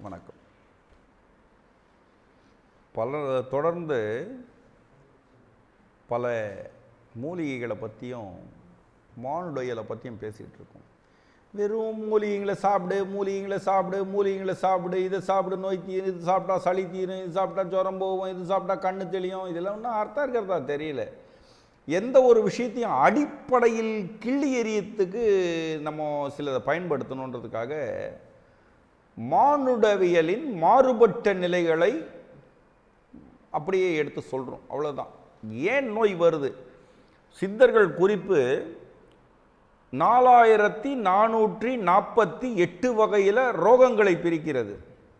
வணக்கம் பல தொடர்ந்து பல மூலிகைகளை பற்றியும் மானுடையலை பற்றியும் பேசிகிட்டு இருக்கோம் வெறும் மூலிகைங்களை சாப்பிடு மூலிகைங்களை சாப்பிடு மூலிகைங்களை சாப்பிடு இதை சாப்பிடு நோய் தீரும் இது சாப்பிட்டா சளி தீரும் இது சாப்பிட்டா ஜுரம் போகும் இது சாப்பிட்டா கண்ணு தெளியும் இதெல்லாம் ஒன்றும் அர்த்தம் இருக்கிறதா தெரியல எந்த ஒரு விஷயத்தையும் அடிப்படையில் கிள்ளி எறியத்துக்கு நம்ம சிலதை பயன்படுத்தணுன்றதுக்காக மானுடவியலின் மாறுபட்ட நிலைகளை அப்படியே எடுத்து சொல்கிறோம் அவ்வளோதான் ஏன் நோய் வருது சித்தர்கள் குறிப்பு நாலாயிரத்தி நானூற்றி நாற்பத்தி எட்டு வகையில் ரோகங்களை பிரிக்கிறது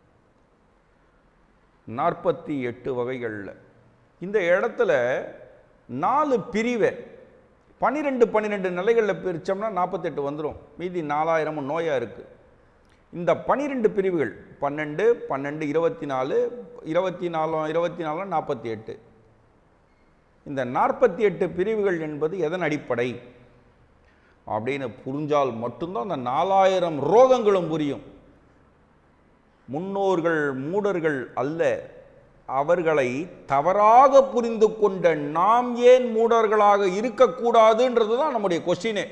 நாற்பத்தி எட்டு வகைகளில் இந்த இடத்துல நாலு பிரிவை பன்னிரெண்டு பன்னிரெண்டு நிலைகளில் பிரித்தோம்னா நாற்பத்தெட்டு வந்துடும் மீதி நாலாயிரமும் நோயாக இருக்குது இந்த பனிரெண்டு பிரிவுகள் பன்னெண்டு பன்னெண்டு இருபத்தி நாலு இருபத்தி நாலும் இருபத்தி நாலும் நாற்பத்தி எட்டு இந்த நாற்பத்தி எட்டு பிரிவுகள் என்பது எதன் அடிப்படை அப்படின்னு புரிஞ்சால் மட்டும்தான் அந்த நாலாயிரம் ரோகங்களும் புரியும் முன்னோர்கள் மூடர்கள் அல்ல அவர்களை தவறாக புரிந்து கொண்ட நாம் ஏன் மூடர்களாக இருக்கக்கூடாதுன்றது தான் நம்முடைய கொஸ்டினே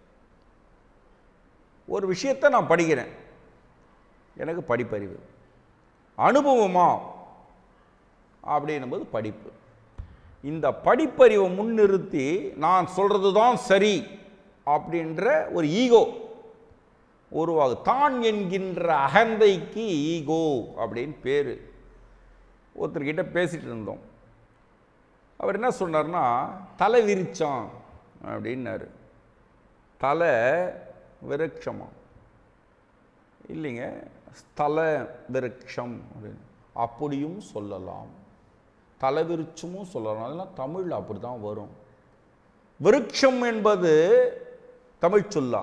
ஒரு விஷயத்தை நான் படிக்கிறேன் எனக்கு படிப்பறிவு அனுபவமா அப்படின்னும்போது படிப்பு இந்த படிப்பறிவை முன்னிறுத்தி நான் சொல்கிறது தான் சரி அப்படின்ற ஒரு ஈகோ உருவாகு தான் என்கின்ற அகந்தைக்கு ஈகோ அப்படின்னு பேர் ஒருத்தர்கிட்ட பேசிட்டு இருந்தோம் அவர் என்ன சொன்னார்னா தலை விரிச்சான் அப்படின்னாரு தலை விருட்சமா இல்லைங்க ஸ்தல விருட்சம் அப்படின்னு அப்படியும் சொல்லலாம் தலை விருட்சமும் சொல்லலாம் அதெல்லாம் தமிழில் அப்படி தான் வரும் விருட்சம் என்பது தமிழ் சொல்லா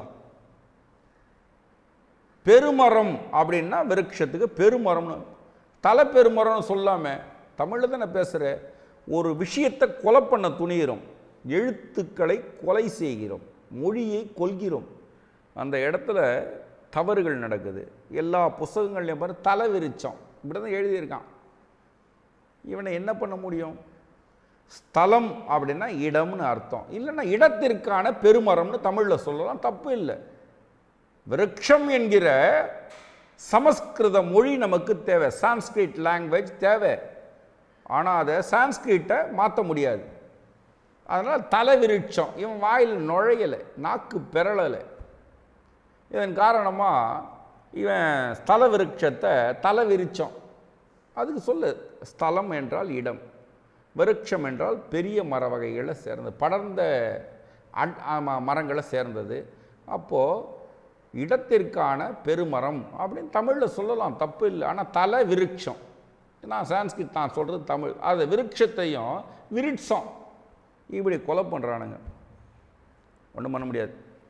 பெருமரம் அப்படின்னா விருட்சத்துக்கு பெருமரம்னு தலை பெருமரம்னு சொல்லாம தமிழில் தானே பேசுகிற ஒரு விஷயத்தை கொலை பண்ண துணிகிறோம் எழுத்துக்களை கொலை செய்கிறோம் மொழியை கொள்கிறோம் அந்த இடத்துல தவறுகள் நடக்குது எல்லா புஸ்தகங்கள்லையும் பாரு தலை விரிச்சம் இப்படி தான் எழுதியிருக்கான் இவனை என்ன பண்ண முடியும் ஸ்தலம் அப்படின்னா இடம்னு அர்த்தம் இல்லைன்னா இடத்திற்கான பெருமரம்னு தமிழில் சொல்லலாம் தப்பு இல்லை விருட்சம் என்கிற சமஸ்கிருத மொழி நமக்கு தேவை சான்ஸ்கிரிட் லாங்குவேஜ் தேவை ஆனால் அதை சான்ஸ்கிரிட்டை மாற்ற முடியாது அதனால் தலை விருட்சம் இவன் வாயில் நுழையலை நாக்கு பெறலை இதன் காரணமாக இவன் ஸ்தல விருட்சத்தை தலை விரிச்சம் அதுக்கு சொல்லு ஸ்தலம் என்றால் இடம் விருட்சம் என்றால் பெரிய மர வகைகளை சேர்ந்தது படர்ந்த அட் ஆமா- மரங்களை சேர்ந்தது அப்போது இடத்திற்கான பெருமரம் அப்படின்னு தமிழில் சொல்லலாம் தப்பு இல்லை ஆனால் தலை விருட்சம் நான் சான்ஸ்கிரிட் நான் சொல்கிறது தமிழ் அது விருட்சத்தையும் விருட்சம் இப்படி கொலை பண்ணுறானுங்க ஒன்றும் பண்ண முடியாது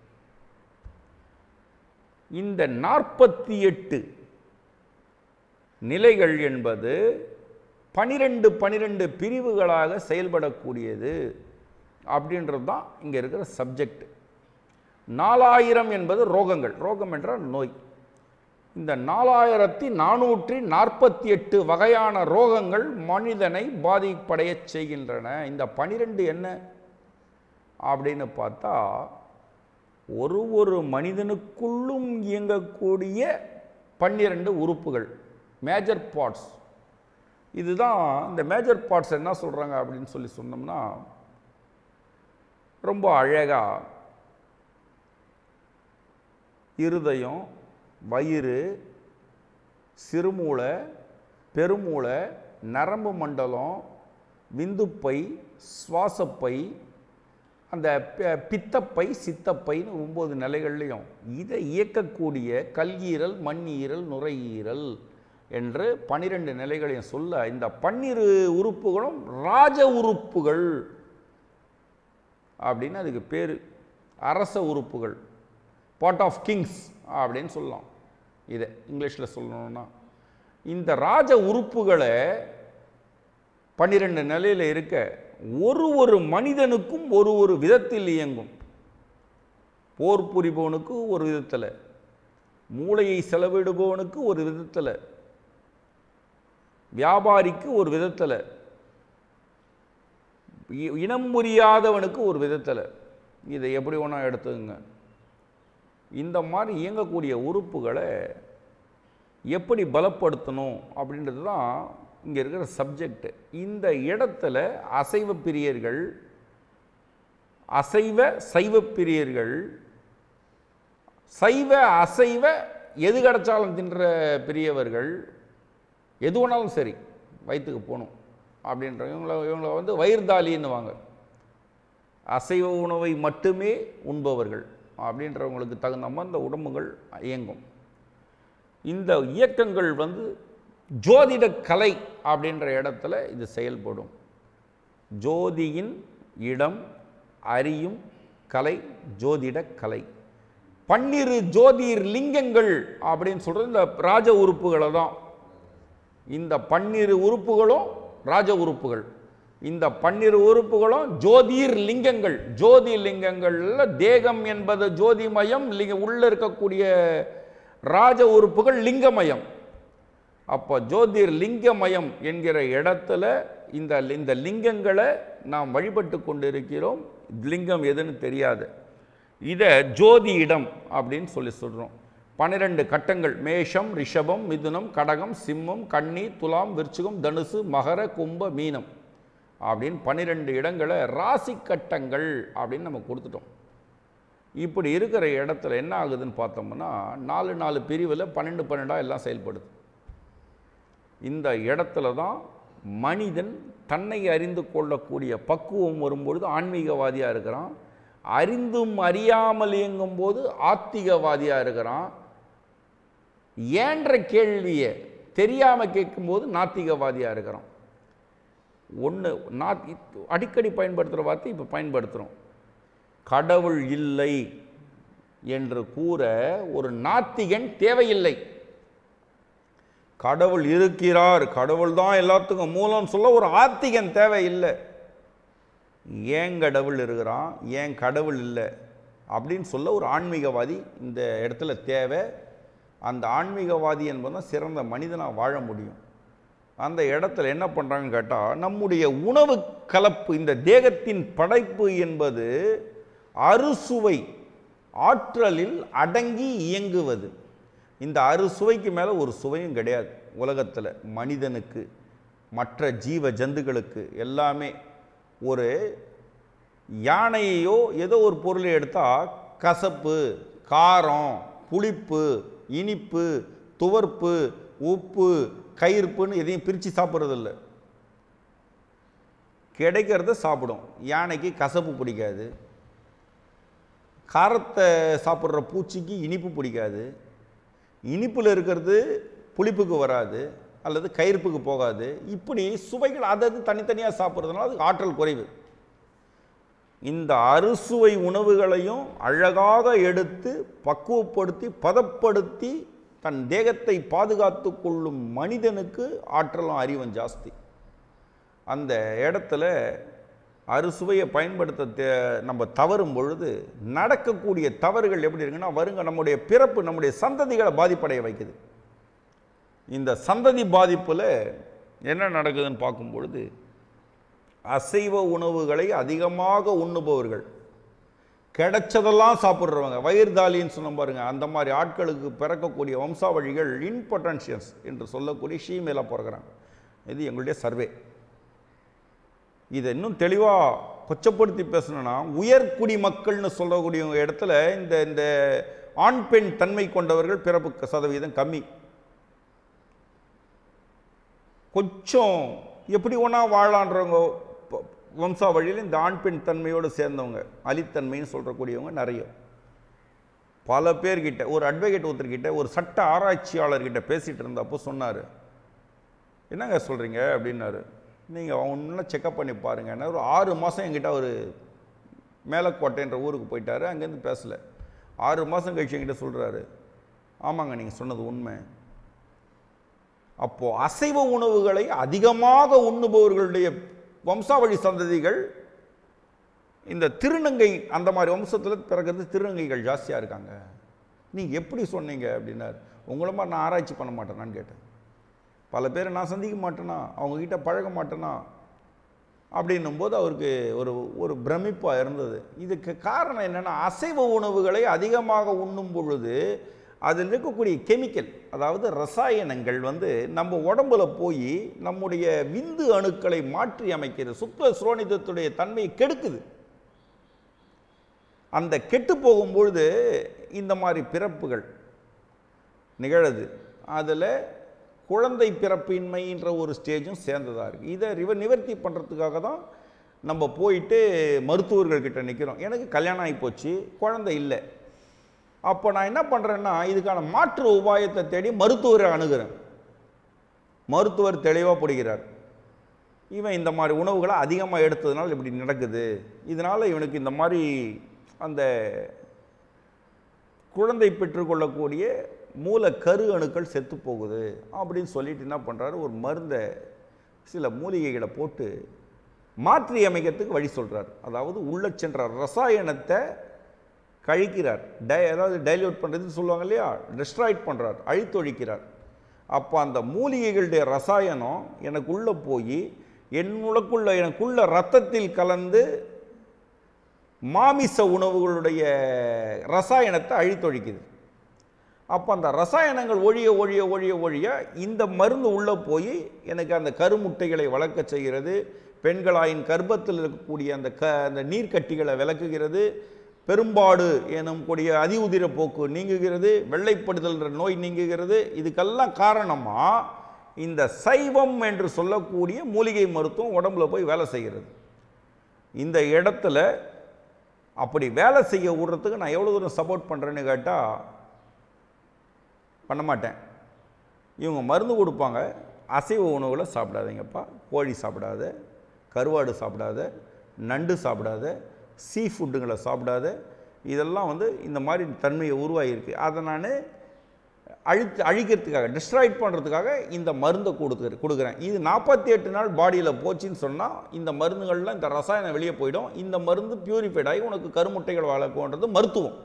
இந்த நாற்பத்தி எட்டு நிலைகள் என்பது பனிரெண்டு பனிரெண்டு பிரிவுகளாக செயல்படக்கூடியது அப்படின்றது தான் இங்கே இருக்கிற சப்ஜெக்ட் நாலாயிரம் என்பது ரோகங்கள் ரோகம் என்றால் நோய் இந்த நாலாயிரத்தி நானூற்றி நாற்பத்தி எட்டு வகையான ரோகங்கள் மனிதனை பாதிப்படையச் செய்கின்றன இந்த பனிரெண்டு என்ன அப்படின்னு பார்த்தா ஒரு ஒரு மனிதனுக்குள்ளும் இயங்கக்கூடிய பன்னிரண்டு உறுப்புகள் மேஜர் பார்ட்ஸ் இதுதான் இந்த மேஜர் பார்ட்ஸ் என்ன சொல்கிறாங்க அப்படின்னு சொல்லி சொன்னோம்னா ரொம்ப அழகாக இருதயம் வயிறு சிறுமூளை பெருமூளை நரம்பு மண்டலம் விந்துப்பை சுவாசப்பை அந்த பி- பித்தப்பை சித்தப்பைன்னு ஒம்பது நிலைகள்லையும் இதை இயக்கக்கூடிய கல்லீரல் மண்ணீரல் நுரையீரல் என்று பனிரெண்டு நிலைகளையும் சொல்ல இந்த பன்னிரு உறுப்புகளும் ராஜ உறுப்புகள் அப்படின்னு அதுக்கு பேர் அரச உறுப்புகள் பாட் ஆஃப் கிங்ஸ் அப்படின்னு சொல்லலாம் இதை இங்கிலீஷில் சொல்லணும்னா இந்த ராஜ உறுப்புகளை பன்னிரெண்டு நிலையில் இருக்க ஒரு ஒரு மனிதனுக்கும் ஒரு ஒரு விதத்தில் இயங்கும் போர் புரிபவனுக்கு ஒரு விதத்தில் மூளையை செலவிடுபவனுக்கு ஒரு விதத்தில் வியாபாரிக்கு ஒரு விதத்தில் இ- இனம் புரியாதவனுக்கு ஒரு விதத்தில் இதை எப்படி ஒன்றா எடுத்துங்க இந்த மாதிரி இயங்கக்கூடிய உறுப்புகளை எப்படி பலப்படுத்தணும் அப்படின்றது தான் இங்கே இருக்கிற சப்ஜெக்ட் இந்த இடத்துல அசைவ பிரியர்கள் அசைவ சைவ பிரியர்கள் சைவ அசைவ எது கிடைச்சாலும் தின்ற பெரியவர்கள் எது வேணாலும் சரி வயிற்றுக்கு போகணும் அப்படின்ற இவங்கள இவங்கள வந்து வயிறுதாலின்னுவாங்க அசைவ உணவை மட்டுமே உண்பவர்கள் அப்படின்றவங்களுக்கு தகுந்த மாதிரி இந்த உடம்புகள் இயங்கும் இந்த இயக்கங்கள் வந்து ஜோதிட கலை அப்படின்ற இடத்துல இது செயல்படும் ஜோதியின் இடம் அறியும் கலை ஜோதிட கலை பன்னிரு ஜோதிர் லிங்கங்கள் அப்படின்னு சொல்கிறது இந்த ராஜ உறுப்புகளை தான் இந்த பன்னிரு உறுப்புகளும் ராஜ உறுப்புகள் இந்த பன்னிரு உறுப்புகளும் ஜோதிர் லிங்கங்கள் ஜோதி லிங்கங்கள்ல தேகம் என்பது ஜோதிமயம் லிங்க உள்ள இருக்கக்கூடிய ராஜ உறுப்புகள் லிங்கமயம் அப்போ ஜோதிர் லிங்கமயம் என்கிற இடத்துல இந்த இந்த லிங்கங்களை நாம் வழிபட்டு கொண்டிருக்கிறோம் லிங்கம் எதுன்னு தெரியாது இதை ஜோதி இடம் அப்படின்னு சொல்லி சொல்கிறோம் பன்னிரெண்டு கட்டங்கள் மேஷம் ரிஷபம் மிதுனம் கடகம் சிம்மம் கன்னி துலாம் விருச்சிகம் தனுசு மகர கும்ப மீனம் அப்படின்னு பன்னிரெண்டு இடங்களை ராசி கட்டங்கள் அப்படின்னு நம்ம கொடுத்துட்டோம் இப்படி இருக்கிற இடத்துல என்ன ஆகுதுன்னு பார்த்தோம்னா நாலு நாலு பிரிவில் பன்னெண்டு பன்னெண்டாக எல்லாம் செயல்படுது இந்த இடத்துல தான் மனிதன் தன்னை அறிந்து கொள்ளக்கூடிய பக்குவம் வரும்பொழுது ஆன்மீகவாதியாக இருக்கிறான் அறிந்தும் அறியாமல் இயங்கும்போது ஆத்திகவாதியாக இருக்கிறான் ஏன்ற கேள்வியை தெரியாமல் கேட்கும்போது நாத்திகவாதியாக இருக்கிறான் ஒன்று நாத் அடிக்கடி பயன்படுத்துகிற வார்த்தை இப்போ பயன்படுத்துகிறோம் கடவுள் இல்லை என்று கூற ஒரு நாத்திகன் தேவையில்லை கடவுள் இருக்கிறார் கடவுள் தான் எல்லாத்துக்கும் மூலம் சொல்ல ஒரு ஆத்திகன் தேவையில்லை ஏன் கடவுள் இருக்கிறான் ஏன் கடவுள் இல்லை அப்படின்னு சொல்ல ஒரு ஆன்மீகவாதி இந்த இடத்துல தேவை அந்த ஆன்மீகவாதி என்பதுதான் சிறந்த மனிதனாக வாழ முடியும் அந்த இடத்துல என்ன பண்ணுறாங்கன்னு கேட்டால் நம்முடைய உணவு கலப்பு இந்த தேகத்தின் படைப்பு என்பது அறுசுவை ஆற்றலில் அடங்கி இயங்குவது இந்த அறுசுவைக்கு மேலே ஒரு சுவையும் கிடையாது உலகத்தில் மனிதனுக்கு மற்ற ஜீவ ஜந்துக்களுக்கு எல்லாமே ஒரு யானையையோ ஏதோ ஒரு பொருளை எடுத்தால் கசப்பு காரம் புளிப்பு இனிப்பு துவர்ப்பு உப்பு கயிறுப்புன்னு எதையும் பிரித்து சாப்பிட்றதில்ல கிடைக்கிறத சாப்பிடும் யானைக்கு கசப்பு பிடிக்காது காரத்தை சாப்பிட்ற பூச்சிக்கு இனிப்பு பிடிக்காது இனிப்பில் இருக்கிறது புளிப்புக்கு வராது அல்லது கயிறுப்புக்கு போகாது இப்படி சுவைகள் அதது தனித்தனியாக சாப்பிட்றதுனால அதுக்கு ஆற்றல் குறைவு இந்த அறுசுவை உணவுகளையும் அழகாக எடுத்து பக்குவப்படுத்தி பதப்படுத்தி தன் தேகத்தை பாதுகாத்து கொள்ளும் மனிதனுக்கு ஆற்றலும் அறிவும் ஜாஸ்தி அந்த இடத்துல அறுசுவையை பயன்படுத்த தே- நம்ம தவறும் பொழுது நடக்கக்கூடிய தவறுகள் எப்படி இருக்குன்னா வருங்க நம்முடைய பிறப்பு நம்முடைய சந்ததிகளை பாதிப்படைய வைக்குது இந்த சந்ததி பாதிப்பில் என்ன நடக்குதுன்னு பார்க்கும் பொழுது அசைவ உணவுகளை அதிகமாக உண்ணுபவர்கள் கிடைச்சதெல்லாம் சாப்பிட்றவங்க வயிறுதாலின்னு சொன்ன பாருங்க அந்த மாதிரி ஆட்களுக்கு பிறக்கக்கூடிய வம்சாவழிகள் இன்பொட்டன்ஷியஸ் என்று சொல்லக்கூடிய ஷீமேல பிறகுறாங்க இது எங்களுடைய சர்வே இதை இன்னும் தெளிவாக கொச்சப்படுத்தி பேசணும்னா உயர்குடி மக்கள்னு சொல்லக்கூடிய இடத்துல இந்த இந்த ஆண் பெண் தன்மை கொண்டவர்கள் பிறப்பு சதவீதம் கம்மி கொஞ்சம் எப்படி ஒன்றா வாழலான்றவங்க ப- வம்சாவழியில் இந்த ஆண் பெண் தன்மையோடு சேர்ந்தவங்க அலித்தன்மைன்னு சொல்கிறக்கூடியவங்க நிறைய பல பேர்கிட்ட ஒரு அட்வொகேட் ஒருத்தர்கிட்ட ஒரு சட்ட ஆராய்ச்சியாளர்கிட்ட பேசிகிட்டு இருந்தப்போ சொன்னார் என்னங்க சொல்கிறீங்க அப்படின்னாரு நீங்கள் ஒன்றும் செக்கப் பண்ணி பாருங்கன்னா ஒரு ஆறு மாதம் என்கிட்ட ஒரு மேலக்கோட்டைன்ற ஊருக்கு போயிட்டாரு அங்கேருந்து பேசலை ஆறு மாதம் கழிச்சு என்கிட்ட சொல்கிறாரு ஆமாங்க நீங்கள் சொன்னது உண்மை அப்போ அசைவ உணவுகளை அதிகமாக உண்ணுபவர்களுடைய வம்சாவழி சந்ததிகள் இந்த திருநங்கை அந்த மாதிரி வம்சத்தில் பிறகுறது திருநங்கைகள் ஜாஸ்தியாக இருக்காங்க நீங்கள் எப்படி சொன்னீங்க அப்படின்னாரு உங்களை மாதிரி நான் ஆராய்ச்சி பண்ண மாட்டேனான்னு கேட்டேன் பல பேரை நான் சந்திக்க மாட்டேனா அவங்கக்கிட்ட பழக மாட்டேனா அப்படின்னும் போது அவருக்கு ஒரு ஒரு பிரமிப்பாக இருந்தது இதுக்கு காரணம் என்னென்னா அசைவ உணவுகளை அதிகமாக உண்ணும் பொழுது அதில் இருக்கக்கூடிய கெமிக்கல் அதாவது ரசாயனங்கள் வந்து நம்ம உடம்புல போய் நம்முடைய விந்து அணுக்களை மாற்றி அமைக்கிறது சுத்த சுரோனிதத்துடைய தன்மையை கெடுக்குது அந்த கெட்டு போகும்பொழுது இந்த மாதிரி பிறப்புகள் நிகழுது அதில் குழந்தை பிறப்பின்மைன்ற ஒரு ஸ்டேஜும் சேர்ந்ததாக இருக்குது இதை ரிவ நிவர்த்தி பண்ணுறதுக்காக தான் நம்ம போயிட்டு மருத்துவர்கள்கிட்ட நிற்கிறோம் எனக்கு கல்யாணம் ஆகி போச்சு குழந்தை இல்லை அப்போ நான் என்ன பண்ணுறேன்னா இதுக்கான மாற்று உபாயத்தை தேடி மருத்துவரை அணுகிறேன் மருத்துவர் தெளிவாக பிடிக்கிறார் இவன் இந்த மாதிரி உணவுகளை அதிகமாக எடுத்ததுனால இப்படி நடக்குது இதனால் இவனுக்கு இந்த மாதிரி அந்த குழந்தை பெற்றுக்கொள்ளக்கூடிய மூல கரு அணுக்கள் செத்து போகுது அப்படின்னு சொல்லிட்டு என்ன பண்ணுறாரு ஒரு மருந்தை சில மூலிகைகளை போட்டு மாற்றி அமைக்கிறதுக்கு வழி சொல்கிறார் அதாவது உள்ள சென்ற ரசாயனத்தை கழிக்கிறார் டை அதாவது டைல்யூட் பண்ணுறதுன்னு சொல்லுவாங்க இல்லையா டிஸ்ட்ராய்ட் பண்ணுறார் அழித்தொழிக்கிறார் அப்போ அந்த மூலிகைகளுடைய ரசாயனம் எனக்குள்ளே போய் என்னுள்ளக்குள்ள எனக்குள்ள ரத்தத்தில் கலந்து மாமிச உணவுகளுடைய ரசாயனத்தை அழித்தொழிக்குது அப்போ அந்த ரசாயனங்கள் ஒழிய ஒழிய ஒழிய ஒழிய இந்த மருந்து உள்ளே போய் எனக்கு அந்த கருமுட்டைகளை வளர்க்க செய்கிறது பெண்களாயின் கர்ப்பத்தில் இருக்கக்கூடிய அந்த க அந்த நீர்க்கட்டிகளை விளக்குகிறது பெரும்பாடு எனும் கூடிய அதி உதிர போக்கு நீங்குகிறது வெள்ளைப்படுதல்ன்ற நோய் நீங்குகிறது இதுக்கெல்லாம் காரணமாக இந்த சைவம் என்று சொல்லக்கூடிய மூலிகை மருத்துவம் உடம்புல போய் வேலை செய்கிறது இந்த இடத்துல அப்படி வேலை செய்ய விடுறதுக்கு நான் எவ்வளோ தூரம் சப்போர்ட் பண்ணுறேன்னு கேட்டால் பண்ண மாட்டேன் இவங்க மருந்து கொடுப்பாங்க அசைவ உணவுகளை சாப்பிடாதீங்கப்பா கோழி சாப்பிடாத கருவாடு சாப்பிடாத நண்டு சாப்பிடாத சீ ஃபுட்டுங்களை சாப்பிடாத இதெல்லாம் வந்து இந்த மாதிரி தன்மையை உருவாகியிருக்கு அதை நான் அழித்து அழிக்கிறதுக்காக டிஸ்ட்ராய்ட் பண்ணுறதுக்காக இந்த மருந்தை கொடுக்குற கொடுக்குறேன் இது நாற்பத்தி எட்டு நாள் பாடியில் போச்சுன்னு சொன்னால் இந்த மருந்துகள்லாம் இந்த ரசாயனம் வெளியே போயிடும் இந்த மருந்து பியூரிஃபைட் ஆகி உனக்கு கருமுட்டைகள் வளர்க்கும்ன்றது மருத்துவம்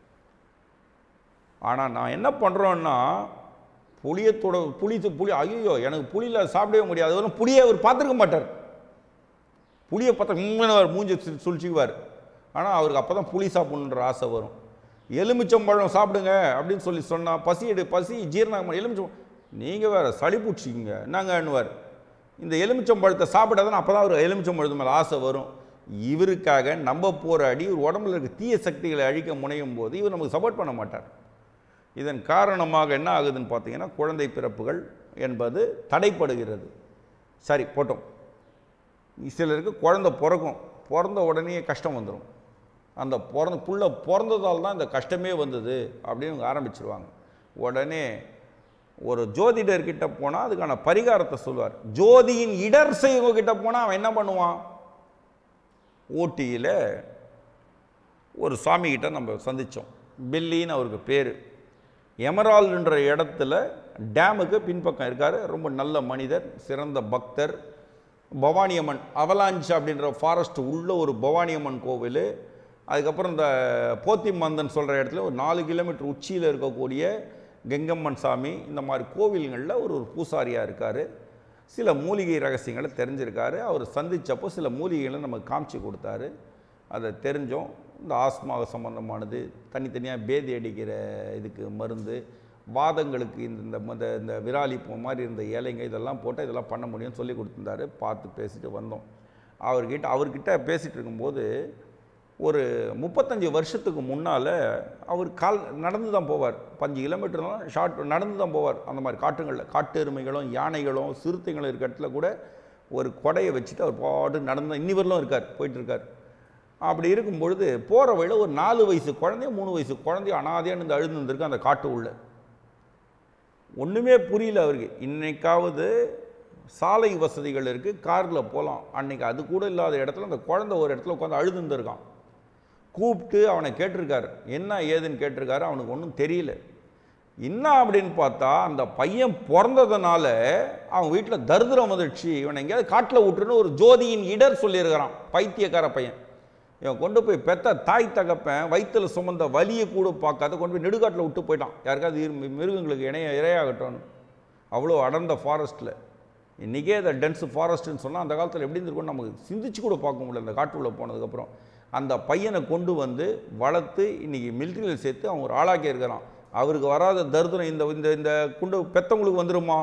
ஆனால் நான் என்ன பண்ணுறோன்னா புளியத்தோட புளி புளி ஐயோ எனக்கு புளியில் சாப்பிடவே முடியாது வரும் புளியை அவர் பார்த்துருக்க மாட்டார் புளியை பார்த்தா உண்மையான மூஞ்சி சு- சுழிச்சுக்குவார் ஆனால் அவருக்கு அப்போ தான் புளி சாப்பிடணுன்ற ஆசை வரும் எலுமிச்சம்பழம் சாப்பிடுங்க அப்படின்னு சொல்லி சொன்னால் பசி எடு பசி ஜீரணம் எலுமிச்சம் நீங்கள் வேறு சளி பிடிச்சிக்கிங்க என்னங்கன்னுவார் இந்த எலுமிச்சம்பழத்தை சாப்பிடாதான் அப்போ தான் அவர் எலுமிச்சம்பழத்து மேலே ஆசை வரும் இவருக்காக நம்ம போராடி இவர் உடம்புல இருக்க தீய சக்திகளை அழிக்க முனையும் போது இவர் நமக்கு சப்போர்ட் பண்ண மாட்டார் இதன் காரணமாக என்ன ஆகுதுன்னு பார்த்தீங்கன்னா குழந்தை பிறப்புகள் என்பது தடைப்படுகிறது சரி போட்டோம் சிலருக்கு குழந்தை பிறக்கும் பிறந்த உடனே கஷ்டம் வந்துடும் அந்த பிறந்த புள்ள பிறந்ததால் தான் இந்த கஷ்டமே வந்தது அப்படின்னு இவங்க ஆரம்பிச்சிருவாங்க உடனே ஒரு ஜோதிடர்கிட்ட போனால் அதுக்கான பரிகாரத்தை சொல்லுவார் ஜோதியின் இடர் செய்வங்க கிட்ட போனால் அவன் என்ன பண்ணுவான் ஊட்டியில் ஒரு சாமிகிட்ட நம்ம சந்தித்தோம் பில்லின்னு அவருக்கு பேர் எமரால்டுன்ற இடத்துல டேமுக்கு பின்பக்கம் இருக்கார் ரொம்ப நல்ல மனிதர் சிறந்த பக்தர் பவானியம்மன் அவலாஞ்ச் அப்படின்ற ஃபாரஸ்ட் உள்ள ஒரு பவானியம்மன் கோவில் அதுக்கப்புறம் இந்த போத்திமந்தன் சொல்கிற இடத்துல ஒரு நாலு கிலோமீட்டர் உச்சியில் இருக்கக்கூடிய கெங்கம்மன் சாமி இந்த மாதிரி கோவில்களில் ஒரு ஒரு பூசாரியாக இருக்கார் சில மூலிகை ரகசியங்களை தெரிஞ்சிருக்காரு அவர் சந்திச்சப்போ சில மூலிகைகளை நமக்கு காமிச்சு கொடுத்தாரு அதை தெரிஞ்சோம் இந்த ஆஸ்மா சம்பந்தமானது தனித்தனியாக பேதி அடிக்கிற இதுக்கு மருந்து வாதங்களுக்கு இந்த இந்த இந்த இந்த விராலி பூ மாதிரி இருந்த இலைங்க இதெல்லாம் போட்டு இதெல்லாம் பண்ண முடியும்னு சொல்லி கொடுத்துருந்தாரு பார்த்து பேசிட்டு வந்தோம் அவர்கிட்ட அவர்கிட்ட பேசிகிட்டு இருக்கும்போது ஒரு முப்பத்தஞ்சு வருஷத்துக்கு முன்னால் அவர் கால் நடந்து தான் போவார் பஞ்சு கிலோமீட்டர்லாம் ஷார்ட் நடந்து தான் போவார் அந்த மாதிரி காட்டுங்களில் காட்டு எருமைகளும் யானைகளும் சிறுத்தைகளும் இருக்க இடத்துல கூட ஒரு கொடையை வச்சுட்டு அவர் பாட்டு நடந்து இன்னி வரலும் இருக்கார் போயிட்டு இருக்கார் அப்படி இருக்கும் பொழுது போகிற வழியில் ஒரு நாலு வயசு குழந்தைய மூணு வயசு குழந்தைய அனாதையாக இருந்து அழுந்து இருந்திருக்கு அந்த காட்டு உள்ள ஒன்றுமே புரியல அவருக்கு இன்னைக்காவது சாலை வசதிகள் இருக்குது காரில் போகலாம் அன்னைக்கு அது கூட இல்லாத இடத்துல அந்த குழந்தை ஒரு இடத்துல உட்காந்து அழுது இருந்திருக்கான் கூப்பிட்டு அவனை கேட்டிருக்காரு என்ன ஏதுன்னு கேட்டிருக்காரு அவனுக்கு ஒன்றும் தெரியல என்ன அப்படின்னு பார்த்தா அந்த பையன் பிறந்ததுனால அவன் வீட்டில் தரித்திரம் வந்துடுச்சு இவனை எங்கேயாவது காட்டில் விட்டுருன்னு ஒரு ஜோதியின் இடர் சொல்லியிருக்கிறான் பைத்தியக்கார பையன் இவன் கொண்டு போய் பெத்த தாய் தகப்பன் வயித்துல சுமந்த வலியை கூட பார்க்காத கொண்டு போய் நெடுகாட்டில் விட்டு போயிட்டான் யாருக்காவது இரு- மிருகங்களுக்கு இணைய இரையாகட்டும்னு அவ்வளோ அடர்ந்த ஃபாரஸ்ட்டில் இன்றைக்கே அதை டென்ஸ் ஃபாரஸ்ட்டுன்னு சொன்னால் அந்த காலத்தில் எப்படி இருந்திருக்கும் நமக்கு சிந்திச்சு கூட பார்க்க முடியல அந்த காட்டுக்குள்ளே போனதுக்கப்புறம் அந்த பையனை கொண்டு வந்து வளர்த்து இன்றைக்கி மிலிட்ரியில் சேர்த்து அவன் ஒரு ஆளாக்கி இருக்கிறான் அவருக்கு வராத தரித்திரம் இந்த இந்த இந்த குண்டு பெத்தவங்களுக்கு வந்துருமா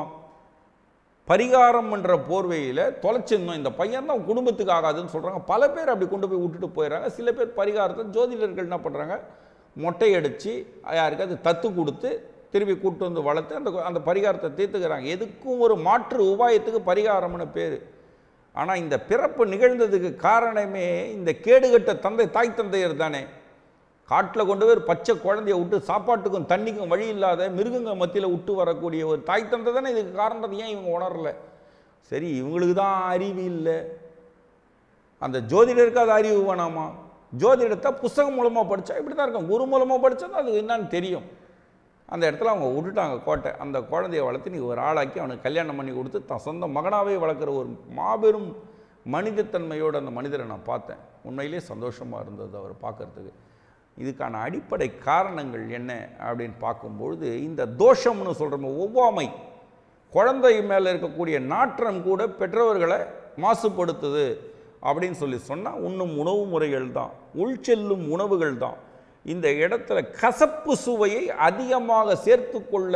பரிகாரம் என்ற போர்வையில் தொலைச்சிருந்தோம் இந்த பையன் தான் குடும்பத்துக்கு ஆகாதுன்னு சொல்கிறாங்க பல பேர் அப்படி கொண்டு போய் விட்டுட்டு போயிடுறாங்க சில பேர் பரிகாரத்தை ஜோதிடர்கள் என்ன பண்ணுறாங்க மொட்டை அடித்து யாருக்காவது தத்து கொடுத்து திருப்பி கூட்டு வந்து வளர்த்து அந்த அந்த பரிகாரத்தை தீர்த்துக்கிறாங்க எதுக்கும் ஒரு மாற்று உபாயத்துக்கு பரிகாரம்னு பேர் ஆனால் இந்த பிறப்பு நிகழ்ந்ததுக்கு காரணமே இந்த கேடுகட்ட தந்தை தாய் தந்தையர் தானே காட்டில் கொண்டு போய் ஒரு பச்சை குழந்தைய விட்டு சாப்பாட்டுக்கும் தண்ணிக்கும் வழி இல்லாத மிருகங்க மத்தியில் விட்டு வரக்கூடிய ஒரு தாய் தந்தை தானே இதுக்கு காரணத்தை ஏன் இவங்க உணரல சரி இவங்களுக்கு தான் அறிவு இல்லை அந்த ஜோதிடருக்கு அது அறிவு வேணாமா ஜோதிடத்தை புஸ்தகம் மூலமாக படித்தா இப்படி தான் இருக்கும் குரு மூலமாக படித்தா தான் அது என்னன்னு தெரியும் அந்த இடத்துல அவங்க விட்டுட்டாங்க கோட்டை அந்த குழந்தைய வளர்த்து நீ ஒரு ஆளாக்கி அவனுக்கு கல்யாணம் பண்ணி கொடுத்து தன் சொந்த மகனாகவே வளர்க்குற ஒரு மாபெரும் மனிதத்தன்மையோடு அந்த மனிதரை நான் பார்த்தேன் உண்மையிலே சந்தோஷமாக இருந்தது அவர் பார்க்கறதுக்கு இதுக்கான அடிப்படை காரணங்கள் என்ன அப்படின்னு பார்க்கும்பொழுது இந்த தோஷம்னு சொல்கிறோம் ஒவ்வாமை குழந்தை மேலே இருக்கக்கூடிய நாற்றம் கூட பெற்றவர்களை மாசுபடுத்துது அப்படின்னு சொல்லி சொன்னால் உண்ணும் உணவு முறைகள் தான் உள்செல்லும் உணவுகள் தான் இந்த இடத்துல கசப்பு சுவையை அதிகமாக சேர்த்துக்கொள்ள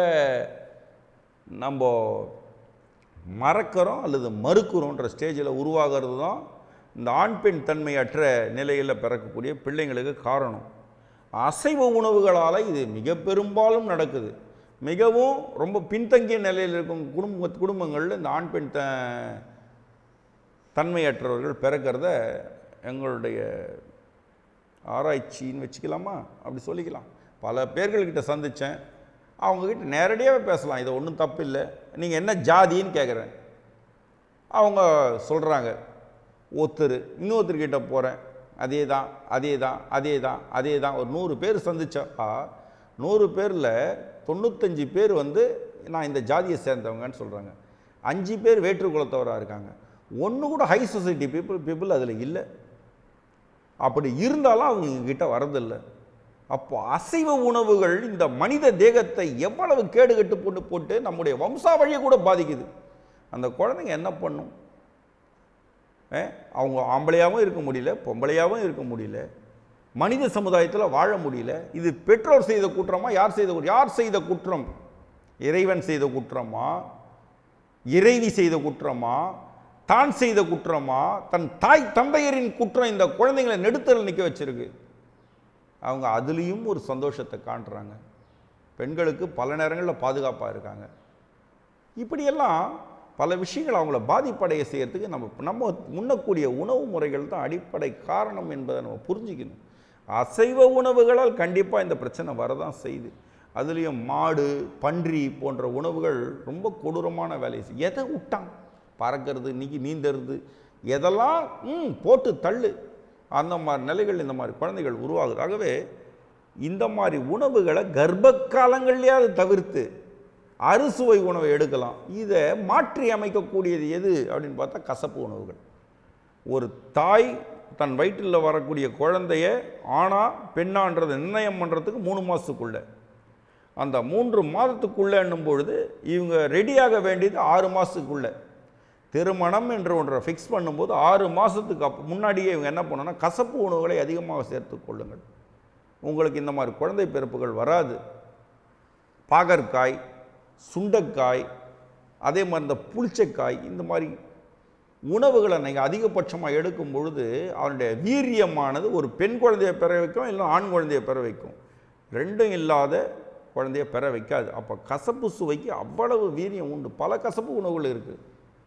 நம்ம மறக்கிறோம் அல்லது மறுக்கிறோன்ற ஸ்டேஜில் உருவாகிறது தான் இந்த ஆண் பெண் தன்மையற்ற நிலையில் பிறக்கக்கூடிய பிள்ளைங்களுக்கு காரணம் அசைவ உணவுகளால் இது மிக பெரும்பாலும் நடக்குது மிகவும் ரொம்ப பின்தங்கிய நிலையில் இருக்கும் குடும்ப குடும்பங்களில் இந்த ஆண் பெண் த தன்மையற்றவர்கள் பிறக்கிறத எங்களுடைய ஆராய்ச்சின்னு வச்சுக்கலாமா அப்படி சொல்லிக்கலாம் பல பேர்கள்கிட்ட சந்தித்தேன் அவங்கக்கிட்ட நேரடியாகவே பேசலாம் இது ஒன்றும் தப்பு இல்லை நீங்கள் என்ன ஜாதின்னு கேட்குறேன் அவங்க சொல்கிறாங்க ஒருத்தர் இன்னொருத்தர்கிட்ட போகிறேன் அதே தான் அதே தான் அதே தான் அதே தான் ஒரு நூறு பேர் சந்திச்சா நூறு பேரில் தொண்ணூத்தஞ்சு பேர் வந்து நான் இந்த ஜாதியை சேர்ந்தவங்கன்னு சொல்கிறாங்க அஞ்சு பேர் வேற்று குலத்தவராக இருக்காங்க ஒன்று கூட ஹை சொசைட்டி பீப்புள் பீப்புள் அதில் இல்லை அப்படி இருந்தாலும் அவங்க கிட்ட வரதில்லை அப்போ அசைவ உணவுகள் இந்த மனித தேகத்தை எவ்வளவு கேடு கட்டு போட்டு போட்டு நம்முடைய வம்சாவழியை கூட பாதிக்குது அந்த குழந்தைங்க என்ன பண்ணும் ஏ, அவங்க ஆம்பளையாகவும் இருக்க முடியல பொம்பளையாகவும் இருக்க முடியல மனித சமுதாயத்தில் வாழ முடியல இது பெற்றோர் செய்த குற்றமா யார் செய்த குற்றம்? யார் செய்த குற்றம் இறைவன் செய்த குற்றமா இறைவி செய்த குற்றமா தான் செய்த குற்றமா தன் தாய் தந்தையரின் குற்றம் இந்த குழந்தைங்களை நெடுத்தல் நிற்க வச்சிருக்கு அவங்க அதுலேயும் ஒரு சந்தோஷத்தை காட்டுறாங்க பெண்களுக்கு பல நேரங்களில் பாதுகாப்பாக இருக்காங்க இப்படியெல்லாம் பல விஷயங்கள் அவங்கள பாதிப்படைய செய்யறதுக்கு நம்ம நம்ம உண்ணக்கூடிய உணவு முறைகள் தான் அடிப்படை காரணம் என்பதை நம்ம புரிஞ்சுக்கணும் அசைவ உணவுகளால் கண்டிப்பாக இந்த பிரச்சனை வரதான் செய்யுது அதுலேயும் மாடு பன்றி போன்ற உணவுகள் ரொம்ப கொடூரமான வேலையை செய்யும் எதை விட்டான் பறக்கிறது நீக்கி நீந்தறது எதெல்லாம் ம் போட்டு தள்ளு அந்த மாதிரி நிலைகள் இந்த மாதிரி குழந்தைகள் உருவாகுது ஆகவே இந்த மாதிரி உணவுகளை கர்ப்ப காலங்கள்லையாவது தவிர்த்து அறுசுவை உணவை எடுக்கலாம் இதை மாற்றி அமைக்கக்கூடியது எது அப்படின்னு பார்த்தா கசப்பு உணவுகள் ஒரு தாய் தன் வயிற்றில் வரக்கூடிய குழந்தைய ஆணா பெண்ணான்றதை நிர்ணயம் பண்ணுறதுக்கு மூணு மாதத்துக்குள்ள அந்த மூன்று மாதத்துக்குள்ளேன்னும் பொழுது இவங்க ரெடியாக வேண்டியது ஆறு மாதத்துக்குள்ள திருமணம் என்ற ஒன்றை ஃபிக்ஸ் பண்ணும்போது ஆறு மாதத்துக்கு அப் முன்னாடியே இவங்க என்ன பண்ணணும்னா கசப்பு உணவுகளை அதிகமாக சேர்த்து கொள்ளுங்கள் உங்களுக்கு இந்த மாதிரி குழந்தை பிறப்புகள் வராது பாகற்காய் சுண்டைக்காய் அதே மாதிரி இந்த புளிச்சக்காய் இந்த மாதிரி உணவுகளை நீங்கள் அதிகபட்சமாக எடுக்கும் பொழுது அவனுடைய வீரியமானது ஒரு பெண் குழந்தையை பெற வைக்கும் இல்லை ஆண் குழந்தையை பெற வைக்கும் ரெண்டும் இல்லாத குழந்தைய பெற வைக்காது அப்போ கசப்பு சுவைக்கு அவ்வளவு வீரியம் உண்டு பல கசப்பு உணவுகள் இருக்குது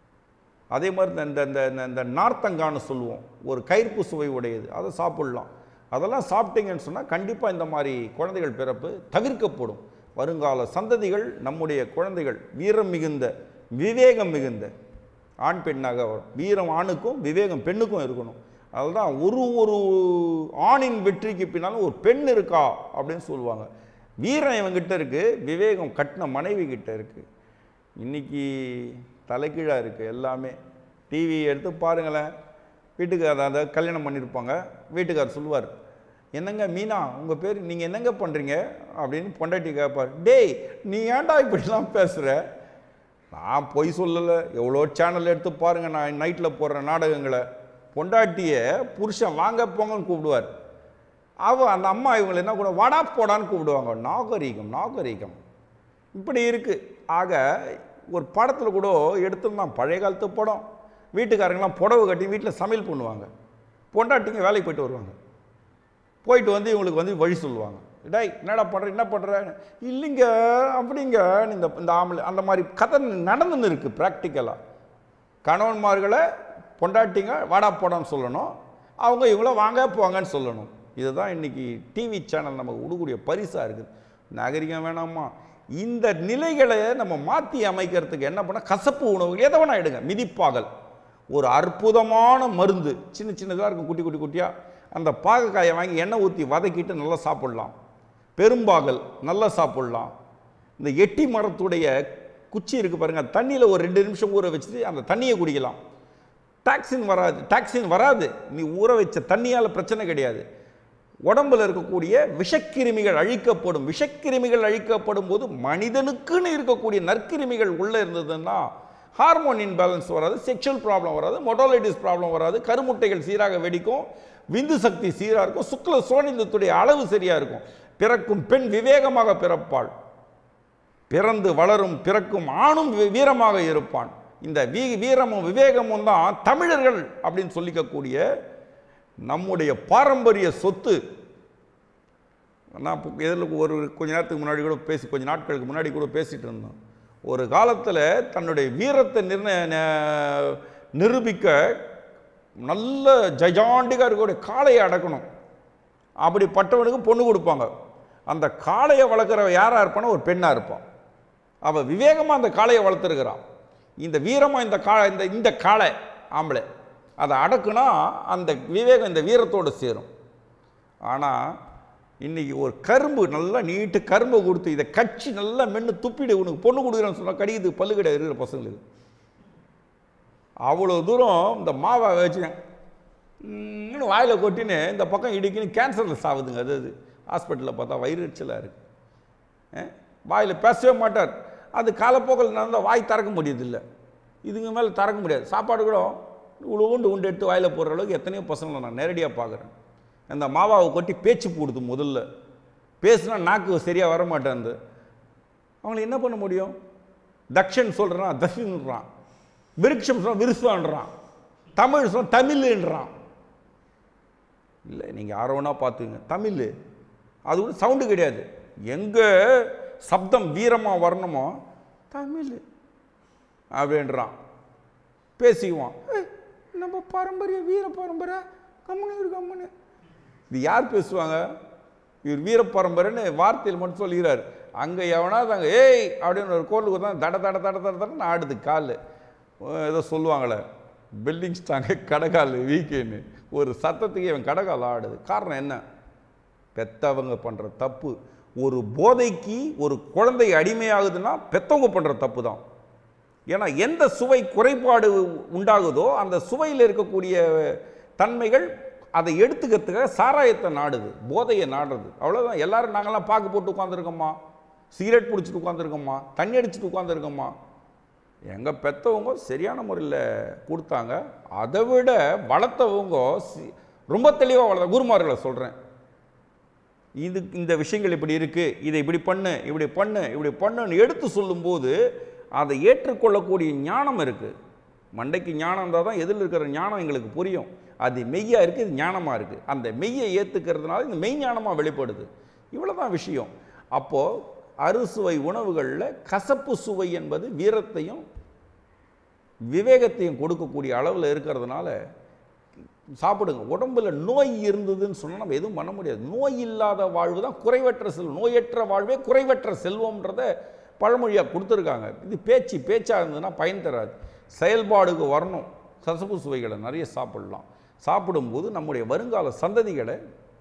அதே மாதிரி இந்த- இந்த இந்த இந்த- இந்த நார்த்தங்கான்னு சொல்லுவோம் ஒரு கயிர்ப்பு சுவை உடையது அதை சாப்பிட்லாம் அதெல்லாம் சாப்பிட்டீங்கன்னு சொன்னால் கண்டிப்பாக இந்த மாதிரி குழந்தைகள் பிறப்பு தவிர்க்கப்படும் வருங்கால சந்ததிகள் நம்முடைய குழந்தைகள் வீரம் மிகுந்த விவேகம் மிகுந்த ஆண் பெண்ணாக வரும் வீரம் ஆணுக்கும் விவேகம் பெண்ணுக்கும் இருக்கணும் அதுதான் ஒரு ஒரு ஆணின் வெற்றிக்கு பின்னாலும் ஒரு பெண் இருக்கா அப்படின்னு சொல்லுவாங்க வீரம் இவங்கிட்ட இருக்கு விவேகம் கட்டின மனைவி கிட்ட இருக்கு இன்னைக்கு தலைகீழாக இருக்குது எல்லாமே டிவி எடுத்து பாருங்களேன் வீட்டுக்கு அதாவது கல்யாணம் பண்ணியிருப்பாங்க வீட்டுக்காரர் சொல்லுவார் என்னங்க மீனா உங்கள் பேர் நீங்கள் என்னங்க பண்ணுறீங்க அப்படின்னு பொண்டாட்டி கேட்பார் டேய் நீ ஏன்டா இப்படிலாம் பேசுகிற நான் பொய் சொல்லலை எவ்வளோ சேனல் எடுத்து பாருங்கள் நான் நைட்டில் போடுற நாடகங்களை பொண்டாட்டியை புருஷன் வாங்க போங்கன்னு கூப்பிடுவார் அவ அந்த அம்மா இவங்களை என்ன கூட வடா போடான்னு கூப்பிடுவாங்க நாகரீகம் நாகரீகம் இப்படி இருக்குது ஆக ஒரு படத்தில் கூட எடுத்திருந்தான் பழைய காலத்து படம் வீட்டுக்காரங்களாம் புடவை கட்டி வீட்டில் சமையல் பண்ணுவாங்க பொண்டாட்டிங்க வேலைக்கு போயிட்டு வருவாங்க போயிட்டு வந்து இவங்களுக்கு வந்து வழி சொல்லுவாங்க டேய் என்னடா பண்ணுற என்ன பண்ணுற இல்லைங்க அப்படிங்க இந்த இந்த ஆம்பளை அந்த மாதிரி கதை நடந்துன்னு இருக்குது ப்ராக்டிக்கலாக கணவன்மார்களை பொண்டாட்டிங்க வாடா போடான்னு சொல்லணும் அவங்க இவங்கள வாங்க போங்கன்னு சொல்லணும் இதுதான் இன்னைக்கு டிவி சேனல் நமக்கு கொடுக்கக்கூடிய பரிசாக இருக்குது நாகரிகம் வேணாமா இந்த நிலைகளை நம்ம மாற்றி அமைக்கிறதுக்கு என்ன பண்ண கசப்பு உணவுகள் எதை வேணா எடுங்க மிதிப்பாகல் ஒரு அற்புதமான மருந்து சின்ன சின்னதாக இருக்கும் குட்டி குட்டி குட்டியாக அந்த பாகக்காயை வாங்கி எண்ணெய் ஊற்றி வதக்கிட்டு நல்லா சாப்பிடலாம் பெரும்பாகல் நல்லா சாப்பிடலாம் இந்த எட்டி மரத்துடைய குச்சி இருக்குது பாருங்க அது தண்ணியில் ஒரு ரெண்டு நிமிஷம் ஊற வச்சுட்டு அந்த தண்ணியை குடிக்கலாம் டாக்ஸின் வராது டாக்ஸின் வராது நீ ஊற வச்ச தண்ணியால் பிரச்சனை கிடையாது உடம்புல இருக்கக்கூடிய விஷக்கிருமிகள் அழிக்கப்படும் விஷக்கிருமிகள் அழிக்கப்படும் போது மனிதனுக்குன்னு இருக்கக்கூடிய நற்கிருமிகள் உள்ளே இருந்ததுன்னா ஹார்மோன் இன்பேலன்ஸ் வராது செக்ஷுவல் ப்ராப்ளம் வராது மொட்டாலிட்டிஸ் ப்ராப்ளம் வராது கருமுட்டைகள் சீராக வெடிக்கும் விந்து சக்தி சீராக இருக்கும் சுக்ல சோனிந்தத்துடைய அளவு சரியாக இருக்கும் பிறக்கும் பெண் விவேகமாக பிறப்பாள் பிறந்து வளரும் பிறக்கும் ஆணும் வீ- வீரமாக இருப்பான் இந்த வீ வீரமும் விவேகமும் தான் தமிழர்கள் அப்படின்னு சொல்லிக்கக்கூடிய நம்முடைய பாரம்பரிய சொத்து நான் இப்போ எதில் ஒரு கொஞ்ச நேரத்துக்கு முன்னாடி கூட பேசி கொஞ்ச நாட்களுக்கு முன்னாடி கூட பேசிட்டு இருந்தோம் ஒரு காலத்தில் தன்னுடைய வீரத்தை நிர்ணய ந- நிரூபிக்க நல்ல ஜஜாண்டிகாக இருக்கக்கூடிய காளையை அடக்கணும் அப்படிப்பட்டவனுக்கு பொண்ணு கொடுப்பாங்க அந்த காளையை வளர்க்குற யாராக இருப்பானோ ஒரு பெண்ணாக இருப்பான் அவள் விவேகமாக அந்த காளையை வளர்த்துருக்கிறான் இந்த வீரமாக இந்த கா இந்த இந்த காளை ஆம்பளை அதை அடக்குனா அந்த விவேகம் இந்த வீரத்தோடு சேரும் ஆனால் இன்னைக்கு ஒரு கரும்பு நல்லா நீட்டு கரும்பை கொடுத்து இதை கச்சி நல்லா மென்று துப்பிடு உனக்கு பொண்ணு கொடுக்குறேன்னு சொன்னால் கடிக்குது பல்லு கிடையாது இருக்கிற பசங்களுக்கு அவ்வளோ தூரம் இந்த மாவை வச்சு இன்னும் வாயில் கொட்டின்னு இந்த பக்கம் இடிக்குன்னு கேன்சரில் சாவுதுங்க அது அது ஹாஸ்பிட்டலில் பார்த்தா வயிறு எரிச்சலாக இருக்குது வாயில் பேசவே மாட்டார் அது காலப்போக்கில் நடந்தால் வாய் திறக்க முடியதில்லை இதுக்கு மேலே திறக்க முடியாது சாப்பாடு கூட உண்டு உண்டு எடுத்து வாயில் போடுற அளவுக்கு எத்தனையோ பசங்களை நான் நேரடியாக பார்க்குறேன் அந்த மாவாவை கொட்டி பேச்சு போடுது முதல்ல பேசுனா நாக்கு சரியாக வர மாட்டேன்து அவங்களை என்ன பண்ண முடியும் தக்ஷன் சொல்கிறான் தஷின்றான் விருட்சம் சொன்னால் விருசான்றான் தமிழ் சொன்னால் தமிழ்ன்றான் இல்லை நீங்கள் யாரோனா பார்த்துங்க தமிழ் அது கூட சவுண்டு கிடையாது எங்கே சப்தம் வீரமாக வரணுமோ தமிழ் அப்படின்றான் பேசிக்குவான் "ஏய், நம்ம பாரம்பரிய வீர பாரம்பரிய கம்முனு இரு கம்முனு இது யார் பேசுவாங்க இவர் வீர பரம்பரைன்னு வார்த்தையில் மட்டும் சொல்கிறார் அங்கே எவனாவது அங்கே ஏய் அப்படின்னு ஒரு கோலுக்கு தான் தட தட தட தட தடன்னு ஆடுது கால் ஏதோ சொல்லுவாங்களே பில்டிங் ஸ்டாங்க கடைக்கால் வீக்கேன்னு ஒரு சத்தத்துக்கு இவன் கடைக்கால் ஆடுது காரணம் என்ன பெத்தவங்க பண்ணுற தப்பு ஒரு போதைக்கு ஒரு குழந்தை அடிமையாகுதுன்னா பெத்தவங்க பண்ணுற தப்பு தான் ஏன்னா எந்த சுவை குறைபாடு உண்டாகுதோ அந்த சுவையில் இருக்கக்கூடிய தன்மைகள் அதை எடுத்துக்கிறதுக்காக சாராயத்தை நாடுது போதையை நாடுறது அவ்வளோதான் எல்லாரும் நாங்கள்லாம் பாக்கு போட்டு உட்காந்துருக்கோம்மா சிகரெட் பிடிச்சிட்டு உட்காந்துருக்கோம்மா தண்ணி அடிச்சிட்டு உட்காந்துருக்கோம்மா எங்கள் பெற்றவங்க சரியான முறையில் கொடுத்தாங்க அதை விட வளர்த்தவங்க சி- ரொம்ப தெளிவாக வளர்த்த குருமார்களை சொல்கிறேன் இது இந்த விஷயங்கள் இப்படி இருக்குது இதை இப்படி பண்ணு இப்படி பண்ணு இப்படி பண்ணுன்னு எடுத்து சொல்லும்போது அதை ஏற்றுக்கொள்ளக்கூடிய ஞானம் இருக்குது மண்டைக்கு ஞானம் இருந்தால் தான் எதில் இருக்கிற ஞானம் எங்களுக்கு புரியும் அது மெய்யாக இருக்குது இது ஞானமாக இருக்குது அந்த மெய்யை ஏற்றுக்கிறதுனால இந்த மெய் ஞானமாக வெளிப்படுது இவ்வளோ தான் விஷயம் அப்போது அறுசுவை உணவுகளில் கசப்பு சுவை என்பது வீரத்தையும் விவேகத்தையும் கொடுக்கக்கூடிய அளவில் இருக்கிறதுனால சாப்பிடுங்க உடம்புல நோய் இருந்ததுன்னு சொன்னால் நம்ம எதுவும் பண்ண முடியாது நோய் இல்லாத வாழ்வு தான் குறைவற்ற செல்வம் நோயற்ற வாழ்வே குறைவற்ற செல்வம்ன்றத பழமொழியாக கொடுத்துருக்காங்க இது பேச்சு பேச்சாக இருந்ததுன்னா பயன் தராது செயல்பாடுக்கு வரணும் கசப்பு சுவைகளை நிறைய சாப்பிடலாம் சாப்பிடும்போது நம்முடைய வருங்கால சந்ததிகளை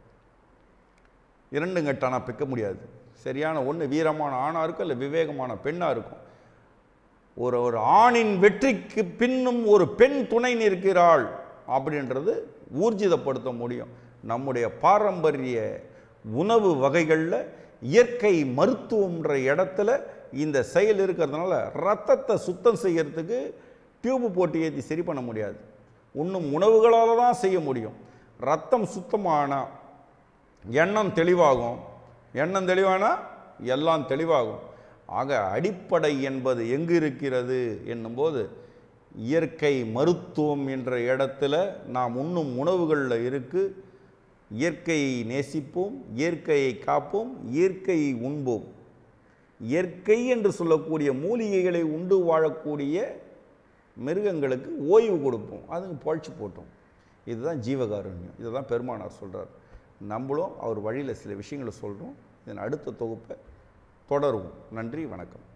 இரண்டு கட்டானா பிக்க முடியாது சரியான ஒன்று வீரமான ஆணாக இருக்கும் இல்லை விவேகமான பெண்ணாக இருக்கும் ஒரு ஒரு ஆணின் வெற்றிக்கு பின்னும் ஒரு பெண் துணை நிற்கிறாள் அப்படின்றது ஊர்ஜிதப்படுத்த முடியும் நம்முடைய பாரம்பரிய உணவு வகைகளில் இயற்கை மருத்துவம்ன்ற இடத்துல இந்த செயல் இருக்கிறதுனால ரத்தத்தை சுத்தம் செய்யறதுக்கு டியூப்பு போட்டு ஏற்றி சரி பண்ண முடியாது இன்னும் உணவுகளால் தான் செய்ய முடியும் ரத்தம் சுத்தமானா எண்ணம் தெளிவாகும் எண்ணம் தெளிவானா எல்லாம் தெளிவாகும் ஆக அடிப்படை என்பது எங்கு இருக்கிறது என்னும்போது இயற்கை மருத்துவம் என்ற இடத்துல நாம் உண்ணும் உணவுகளில் இருக்கு இயற்கையை நேசிப்போம் இயற்கையை காப்போம் இயற்கையை உண்போம் இயற்கை என்று சொல்லக்கூடிய மூலிகைகளை உண்டு வாழக்கூடிய மிருகங்களுக்கு ஓய்வு கொடுப்போம் அதுங்க பொழைச்சி போட்டோம் இதுதான் ஜீவகாருண்யம் இதை தான் பெருமானார் சொல்கிறார் நம்மளும் அவர் வழியில் சில விஷயங்களை சொல்கிறோம் இதன் அடுத்த தொகுப்பை தொடருவோம் நன்றி வணக்கம்